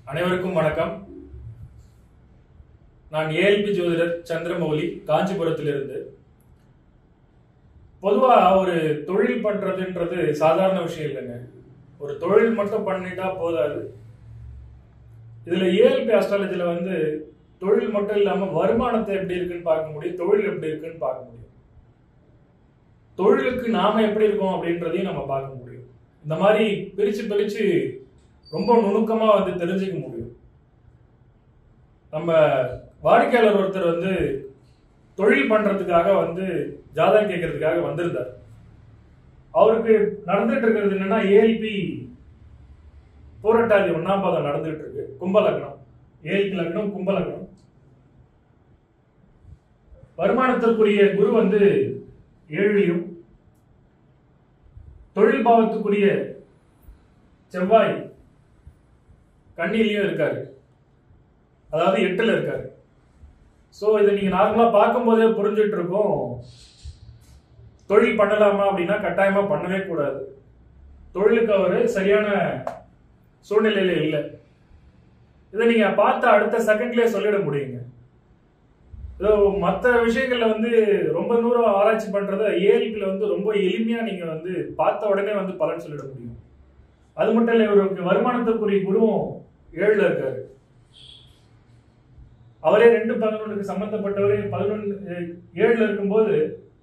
அனைவருக்கும் வணக்கம் நான் ஏஎல்பி ஜோதிடர் சந்திரமௌலி காஞ்சிபுரத்திலிருந்து பொதுவா ஒரு தொழில் பண்றதுன்றது சாதாரண விஷயம் இல்லைங்க ஒரு தொழில் மட்டும் பண்ணிட்டா போதாது இதுல ஏஎல்பி அஸ்ட்ராலஜில வந்து தொழில் மட்டும் இல்லாம வருமானத்தை எப்படி இருக்குன்னு பார்க்க முடியும் தொழில் எப்படி இருக்குன்னு பார்க்க முடியும் தொழிலுக்கு நாம எப்படி இருக்கோம் அப்படின்றதையும் நம்ம பார்க்க முடியும் இந்த மாதிரி பிரிச்சு பிரிச்சு ரொம்ப நுணுக்கமா வந்து தெரிஞ்சுக்க முடியும் நம்ம வாடிக்கையாளர் ஒருத்தர் வந்து தொழில் பண்றதுக்காக வந்து ஜாதகம் கேட்கறதுக்காக வந்திருந்தார் அவருக்கு நடந்துட்டு இருக்கிறது என்னன்னா ஏஎல்பி பூரட்டாதி ஒன்னாம் பாதம் நடந்துட்டு இருக்கு கும்ப லக்னம் ஏஎல்பி லக்னம் கும்ப லக்னம் வருமானத்திற்குரிய குரு வந்து ஏழிலும் தொழில் பாவத்துக்குரிய செவ்வாய் கண்ணிலையும் இருக்காரு அதாவது எட்டுல இருக்காரு ஸோ இதை நீங்க நார்மலா பார்க்கும்போதே புரிஞ்சுட்டு இருக்கோம் தொழில் பண்ணலாமா அப்படின்னா கட்டாயமா பண்ணவே கூடாது தொழிலுக்கு அவரு சரியான சூழ்நிலையில இல்லை இதை நீங்க பார்த்த அடுத்த செகண்ட்லயே சொல்லிட முடியுங்க இதோ மற்ற விஷயங்கள்ல வந்து ரொம்ப தூரம் ஆராய்ச்சி பண்றத ஏஎல்பில வந்து ரொம்ப எளிமையா நீங்க வந்து பார்த்த உடனே வந்து பலன் சொல்லிட முடியும் அது மட்டும் இல்ல இவருக்கு வருமானத்துக்குரிய குருவும் ஏழுல இருக்காரு அவரே ரெண்டு பதினொன்றுக்கு சம்பந்தப்பட்டவரே பதினொன்று ஏழுல இருக்கும்போது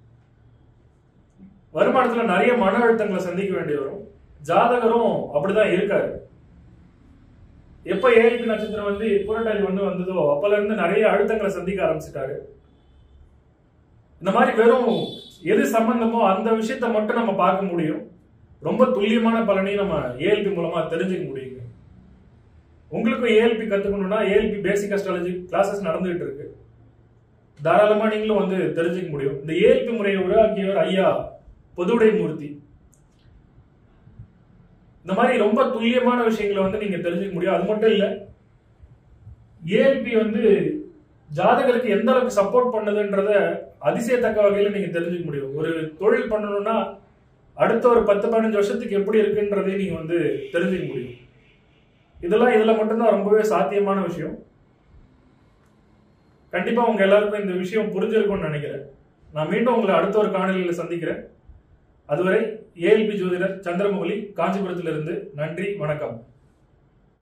வருமானத்துல நிறைய மன அழுத்தங்களை சந்திக்க வேண்டி வரும் ஜாதகரும் அப்படிதான் இருக்காரு எப்ப ஏழுக்கு நட்சத்திரம் வந்து புரட்டாதி வந்து வந்ததோ அப்பல இருந்து நிறைய அழுத்தங்களை சந்திக்க ஆரம்பிச்சிட்டாரு இந்த மாதிரி வெறும் எது சம்பந்தமோ அந்த விஷயத்த மட்டும் நம்ம பார்க்க முடியும் ரொம்ப துல்லியமான பலனையும் நம்ம ஏஎல்பி மூலமா தெரிஞ்சுக்க முடியுங்க உங்களுக்கும் ஏஎல்பி கத்துக்கணும்னா ஏஎல்பி பேசிக் அஸ்ட்ராலஜி கிளாஸஸ் நடந்துகிட்டு இருக்கு தாராளமா நீங்களும் வந்து தெரிஞ்சுக்க முடியும் இந்த ஏஎல்பி முறையை உருவாக்கியவர் ஐயா பொதுவுடை மூர்த்தி இந்த மாதிரி ரொம்ப துல்லியமான விஷயங்களை வந்து நீங்க தெரிஞ்சுக்க முடியும் அது மட்டும் இல்ல ஏஎல்பி வந்து ஜாதகருக்கு எந்த அளவுக்கு சப்போர்ட் பண்ணுதுன்றத அதிசயத்தக்க வகையில நீங்க தெரிஞ்சுக்க முடியும் ஒரு தொழில் பண்ணணும்னா அடுத்த ஒரு பத்து பதினஞ்சு வருஷத்துக்கு எப்படி இருக்குன்றதையும் நீங்க வந்து தெரிஞ்சுக்க முடியும் இதெல்லாம் இதுல மட்டும்தான் ரொம்பவே சாத்தியமான விஷயம் கண்டிப்பா உங்க எல்லாருக்கும் இந்த விஷயம் புரிஞ்சிருக்கும்னு நினைக்கிறேன் நான் மீண்டும் உங்களை அடுத்த ஒரு காணொலியில் சந்திக்கிறேன் அதுவரை ஏஎல்பி ஜோதிடர் சந்திரமௌலி காஞ்சிபுரத்திலிருந்து நன்றி வணக்கம்